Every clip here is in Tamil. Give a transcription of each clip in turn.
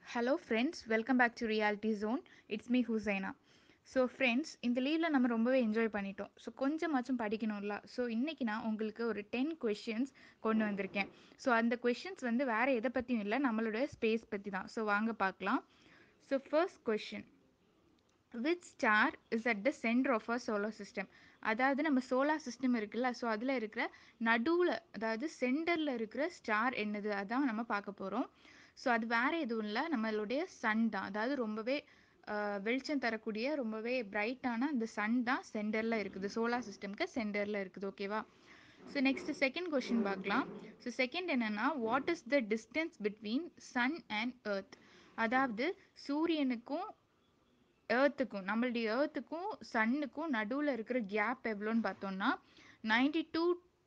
hello friends welcome back to reality zone it's me Husaina so friends இந்த லீவில் நம்ம ரொம்பவே என்ஜாய் பண்ணிட்டோம் ஸோ கொஞ்சமாச்சும் படிக்கணும்ல ஸோ இன்றைக்கி நான் உங்களுக்கு ஒரு டென் கொஷின்ஸ் கொண்டு வந்திருக்கேன் ஸோ அந்த கொஷின்ஸ் வந்து வேறு எதை பற்றியும் இல்லை நம்மளோட ஸ்பேஸ் பற்றி தான் ஸோ வாங்க பார்க்கலாம் so first question which star is at the centre of a solar system அதாவது நம்ம சோலார் சிஸ்டம் இருக்குல்ல ஸோ அதில் இருக்கிற நடுவில் அதாவது சென்டரில் இருக்கிற ஸ்டார் என்னது அதான் நம்ம பார்க்க போகிறோம் ஸோ அது வேறு எதுவும் இல்லை நம்மளுடைய சன் தான் அதாவது ரொம்பவே ஆஹ், வெளிச்சம் தரக்கூடிய ரொம்பவே பிரைட்டான அந்த சன் தான் சென்டரில் இருக்குது சோலார் சிஸ்டம்க்கு சென்டரில் இருக்குது ஓகேவா ஸோ நெக்ஸ்ட் செகண்ட் கொஷின் பார்க்கலாம் ஸோ செகண்ட் என்னன்னா what is the distance between sun and earth அதாவது சூரியனுக்கும் ஏர்த்துக்கும் நம்மளுடைய ஏர்த்துக்கும் சன்னுக்கும் நடுவில் இருக்கிற கேப் எவ்வளோன்னு பார்த்தோம்னா ninety two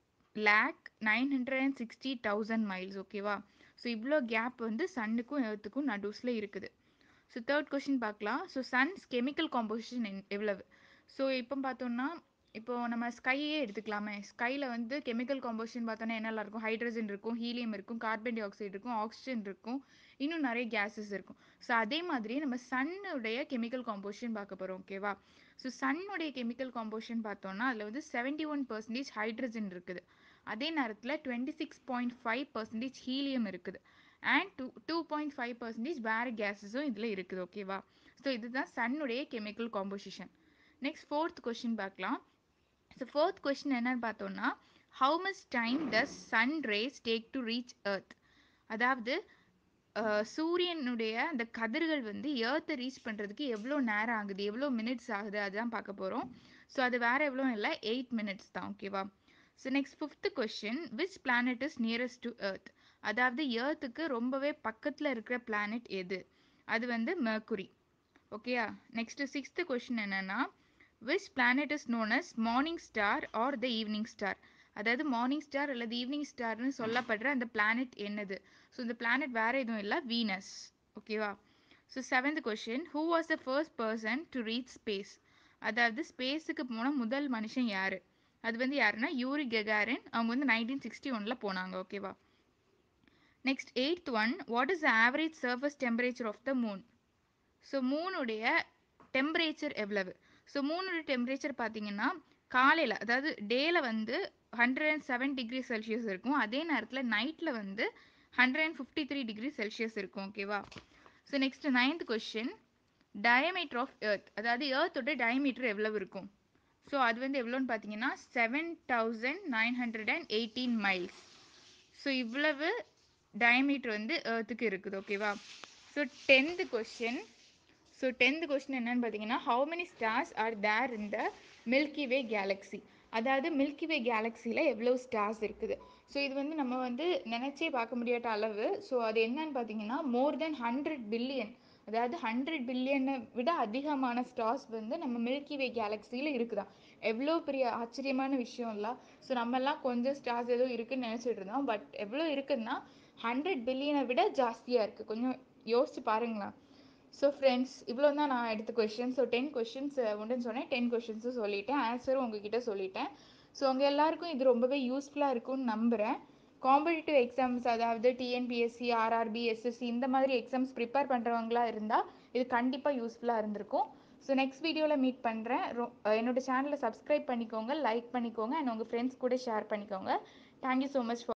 lakh nine hundred and sixty thousand miles ஓகேவா ஸோ இவ்வளோ கேப் வந்து சன்னுக்கும் ஏர்த்துக்கும் நடுஸில் இருக்குது ஸோ தேர்ட் கொஷின் பார்க்கலாம் ஸோ சன்ஸ் கெமிக்கல் காம்போசிஷன் எவ்வளவு ஸோ இப்போ பார்த்தோம்னா இப்போ நம்ம ஸ்கையே எடுத்துக்கலாமே ஸ்கையில் வந்து கெமிக்கல் காம்போசிஷன் பார்த்தோன்னா என்னெல்லாம் இருக்கும் ஹைட்ரஜன் இருக்கும் ஹீலியம் இருக்கும் கார்பன் டை ஆக்சைடு இருக்கும் ஆக்சிஜன் இருக்கும் இன்னும் நிறைய கேஸஸ் இருக்கும் ஸோ அதே மாதிரி நம்ம சன்னுடைய கெமிக்கல் காம்போசிஷன் பார்க்க போகிறோம் ஓகேவா ஸோ சன்னுடைய கெமிக்கல் காம்போசிஷன் பார்த்தோம்னா அதில் வந்து செவன்டி ஒன் பர்சன்டேஜ் ஹைட்ரஜன் இருக்குது அதே நேரத்தில் twenty six point five percentage helium இருக்குது and two two point five percentage வேறு கேஸஸும் இதில் இருக்குது ஓகேவா ஸோ இதுதான் சன்னுடைய chemical composition next fourth question பார்க்கலாம் ஸோ ஃபோர்த் கொஷின் என்னன்னு பார்த்தோம்னா how much time does sun rays take to reach earth அதாவது அஹ், சூரியனுடைய அந்த கதிர்கள் வந்து ஏர்த்தை ரீச் பண்ணுறதுக்கு எவ்வளோ நேரம் ஆகுது எவ்வளோ மினிட்ஸ் ஆகுது அதுதான் பார்க்க போகிறோம் ஸோ அது வேறு எவ்வளோ இல்லை எயிட் மினிட்ஸ் தான் ஓகேவா so next fifth question which planet is nearest to earth அதாவது ஏர்த்துக்கு ரொம்பவே பக்கத்தில் இருக்கிற பிளானட் எது அது வந்து மெர்க்குரி ஓகேயா நெக்ஸ்ட் சிக்ஸ்த் கொஷின் என்னன்னா which planet is known as morning star or the evening star அதாவது மார்னிங் ஸ்டார் அல்லது ஈவினிங் ஸ்டார்னு சொல்லப்படுற அந்த பிளானட் என்னது ஸோ இந்த பிளானட் வேற எதுவும் இல்லை வீனஸ் ஓகேவா so seventh question who was the first person to reach space அதாவது ஸ்பேஸுக்கு போன முதல் மனுஷன் யாரு அது வந்து யாருன்னா யூரி கெகாரின் அவங்க வந்து நைன்டீன் சிக்ஸ்டி ஒனில் போனாங்க ஓகேவா next eighth one what is the average surface temperature of the moon so மூணுடைய டெம்பரேச்சர் எவ்வளவு ஸோ மூணுடைய டெம்பரேச்சர் பார்த்தீங்கன்னா காலையில் அதாவது டேல வந்து hundred and seven degree Celsius இருக்கும் அதே நேரத்தில் நைட்டில் வந்து hundred and fifty three degree Celsius இருக்கும் ஓகேவா so next ninth question diameter of earth அதாவது எர்த்தோட டயமீட்டர் எவ்வளவு இருக்கும் ஸோ அது வந்து எவ்வளோன்னு பார்த்தீங்கன்னா seven thousand nine hundred and eighteen miles so இவ்வளவு டயமீட்டர் வந்து ஏர்த்துக்கு இருக்குது ஓகேவா so tenth question so tenth question என்னன்னு பார்த்தீங்கன்னா how many stars are there in the Milky Way galaxy அதாவது மில்கி வே கேலக்ஸியில் எவ்வளோ ஸ்டார்ஸ் இருக்குது ஸோ இது வந்து நம்ம வந்து நினச்சே பார்க்க முடியாத அளவு ஸோ அது என்னன்னு பார்த்தீங்கன்னா மோர் தென் ஹண்ட்ரட் பில்லியன் அதாவது ஹண்ட்ரட் பில்லியனை விட அதிகமான ஸ்டார்ஸ் வந்து நம்ம மில்கி வே கேலக்ஸியில் இருக்குதா எவ்வளோ பெரிய ஆச்சரியமான விஷயம் இல்லை ஸோ நம்மெல்லாம் கொஞ்சம் ஸ்டார்ஸ் ஏதோ இருக்குன்னு நினச்சிட்டு இருந்தோம் பட் எவ்வளோ இருக்குன்னா ஹண்ட்ரட் பில்லியனை விட ஜாஸ்தியாக இருக்குது கொஞ்சம் யோசிச்சு பாருங்களேன் ஸோ ஃப்ரெண்ட்ஸ் இவ்வளோ தான் நான் எடுத்த கொஷின் ஸோ டென் கொஷின்ஸ் உண்டுன்னு சொன்னேன் டென் கொஷின்ஸும் சொல்லிட்டேன் ஆன்சரும் உங்ககிட்ட சொல்லிட்டேன் ஸோ உங்கள் எல்லாருக்கும் இது ரொம்பவே யூஸ்ஃபுல்லாக இருக்கும்னு நம்புகிறேன் காம்படிட்டிவ் எக்ஸாம்ஸ் அதாவது டிஎன்பிஎஸ்சி ஆர்ஆர்பி எஸ்எஸ்சி இந்த மாதிரி எக்ஸாம்ஸ் ப்ரிப்பேர் பண்ணுறவங்களா இருந்தால் இது கண்டிப்பாக யூஸ்ஃபுல்லாக இருந்திருக்கும் ஸோ நெக்ஸ்ட் வீடியோவில் மீட் பண்ணுறேன் ரொ என்னோட சேனலை சப்ஸ்கிரைப் பண்ணிக்கோங்க லைக் பண்ணிக்கோங்க அண்ட் உங்கள் ஃப்ரெண்ட்ஸ் கூட ஷேர் பண்ணிக்கோங்க தேங்க்யூ ஸோ மச் ஃபார்